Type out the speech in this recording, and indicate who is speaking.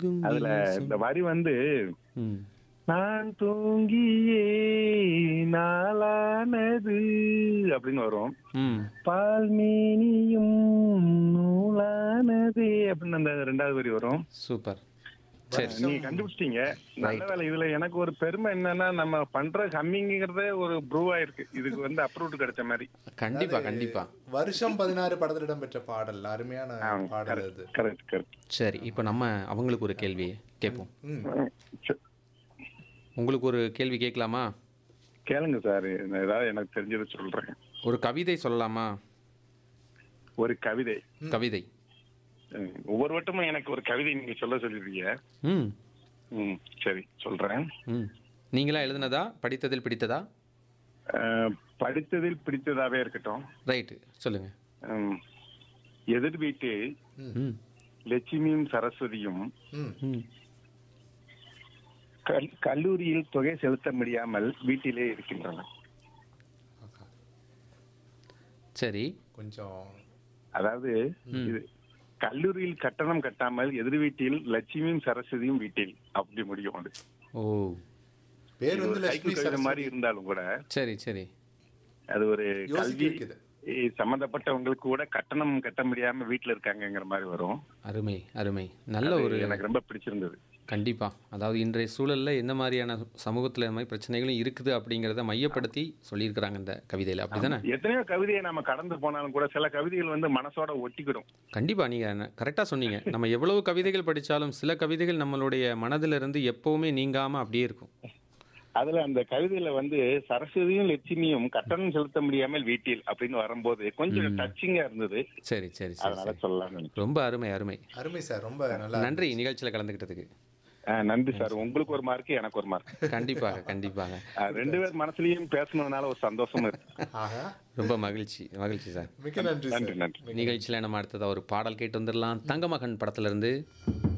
Speaker 1: தூங்கும்
Speaker 2: அதுல இந்த வரி வந்து
Speaker 1: ம்
Speaker 2: நான் தூங்கியே நாளானது அப்படின்னு வரும்
Speaker 1: ம்
Speaker 2: பால் மீனியும் நூலானது அப்படின்னு அந்த ரெண்டாவது வரி வரும்
Speaker 1: சூப்பர் சரி
Speaker 2: நீங்க கண்டுபிடிச்சிட்டீங்க நல்ல வேலை இதுல எனக்கு ஒரு பெருமை என்னன்னா நம்ம பண்ற ஹம்மிங்கிறதே ஒரு ப்ரூவ் ஆயிருக்கு இதுக்கு வந்து அப்ரூவ்ட் கிடைச்ச மாதிரி
Speaker 1: கண்டிப்பா கண்டிப்பா
Speaker 3: வருஷம் பதினாறு படத்தில் இடம்பெற்ற பாடல் அருமையான பாடல் அது
Speaker 2: கரெக்ட் கரெக்ட்
Speaker 1: சரி இப்போ நம்ம அவங்களுக்கு ஒரு கேள்வி கேட்போம் உங்களுக்கு ஒரு கேள்வி கேட்கலாமா
Speaker 2: கேளுங்க சார் ஏதாவது எனக்கு தெரிஞ்சதை சொல்றேன்
Speaker 1: ஒரு கவிதை சொல்லலாமா
Speaker 2: ஒரு கவிதை
Speaker 1: கவிதை
Speaker 2: ம், ஒவ்வொரு வட்டமும் எனக்கு ஒரு கவிதை நீங்க சொல்ல சொல்லிருக்கீங்க
Speaker 1: ம்
Speaker 2: ம் சரி சொல்றேன்
Speaker 1: ம் நீங்களா எழுதுனதா படித்ததில் பிடித்ததா
Speaker 2: அஹ், படித்ததில் பிடித்ததாவே இருக்கட்டும்
Speaker 1: ரைட்டு சொல்லுங்க
Speaker 2: ம், எதிர் வீட்டு
Speaker 1: ம்
Speaker 2: லட்சுமியும் சரஸ்வதியும்
Speaker 3: ம்
Speaker 1: ம்
Speaker 2: கல்- கல்லூரியில் தொகை செலுத்த முடியாமல் வீட்டிலே இருக்கின்றன
Speaker 1: சரி
Speaker 3: கொஞ்சம்
Speaker 2: அதாவது இது கல்லூரியில் கட்டணம் கட்டாமல் எதிர் வீட்டில் லட்சுமியும் சரஸ்வதியும் வீட்டில் அப்படி முடியும் அது
Speaker 1: ஓ
Speaker 3: பேர் வந்து
Speaker 2: ஒரு
Speaker 3: லட்சுமி
Speaker 2: சைக்கிள் கவிதை
Speaker 3: சரஸ்வதி.
Speaker 2: மாதிரி இருந்தாலும் கூட
Speaker 1: சரி சரி
Speaker 2: அது ஒரு
Speaker 3: யோசிக்க
Speaker 2: கல்வி
Speaker 3: வைக்குது.
Speaker 2: சம்பந்தப்பட்டவங்களுக்கு கூட கட்டணம் கட்ட முடியாம வீட்டுல இருக்காங்கங்கிற மாதிரி வரும்
Speaker 1: அருமை அருமை நல்ல
Speaker 2: அது
Speaker 1: ஒரு
Speaker 2: எனக்கு ரொம்ப பிடிச்சிருந்தது
Speaker 1: கண்டிப்பா அதாவது இன்றைய சூழல்ல எந்த மாதிரியான சமூகத்துல இந்த மாதிரி பிரச்சனைகளும் இருக்குது அப்படிங்கிறத மையப்படுத்தி சொல்லியிருக்கிறாங்க இந்த கவிதையில அப்படிதானே
Speaker 2: எத்தனையோ கவிதையை நம்ம கடந்து போனாலும் கூட சில கவிதைகள் வந்து மனசோட ஒட்டிக்கிடும்
Speaker 1: கண்டிப்பா நீங்க கரெக்டா சொன்னீங்க நம்ம எவ்வளவு கவிதைகள் படிச்சாலும் சில கவிதைகள் நம்மளுடைய மனதிலிருந்து எப்பவுமே நீங்காம அப்படியே இருக்கும்
Speaker 2: அதுல அந்த கவிதையில வந்து சரஸ்வதியும் லட்சுமியும் கட்டணம் செலுத்த முடியாமல் வீட்டில் அப்படின்னு வரும்போது கொஞ்சம் டச்சிங்கா இருந்தது
Speaker 1: சரி சரி சரி
Speaker 2: அதனால
Speaker 1: சரி
Speaker 2: சொல்லலாம்னு நினைச்சேன்.
Speaker 1: ரொம்ப அருமை அருமை
Speaker 3: அருமை சார் ரொம்ப நல்லா
Speaker 1: நன்றி நிகழ்ச்சியில கலந்துக்கிட்டதுக்கு
Speaker 2: ஆஹ் நன்றி சார் உங்களுக்கு ஒரு மார்க் எனக்கு ஒரு மார்க்
Speaker 1: கண்டிப்பாக கண்டிப்பாக
Speaker 2: ரெண்டு பேர் மனசுலயும் பேசுனதுனால ஒரு சந்தோஷம் இருக்கு
Speaker 3: ஆஹா
Speaker 1: ரொம்ப மகிழ்ச்சி மகிழ்ச்சி சார்
Speaker 3: மிக்க நன்றி
Speaker 2: நன்றி
Speaker 3: சார்
Speaker 2: நன்றி
Speaker 1: நிகழ்ச்சியில் நம்ம அடுத்ததா ஒரு பாடல் கேட்டு வந்துடலாம் தங்கமகன் படத்துல இருந்து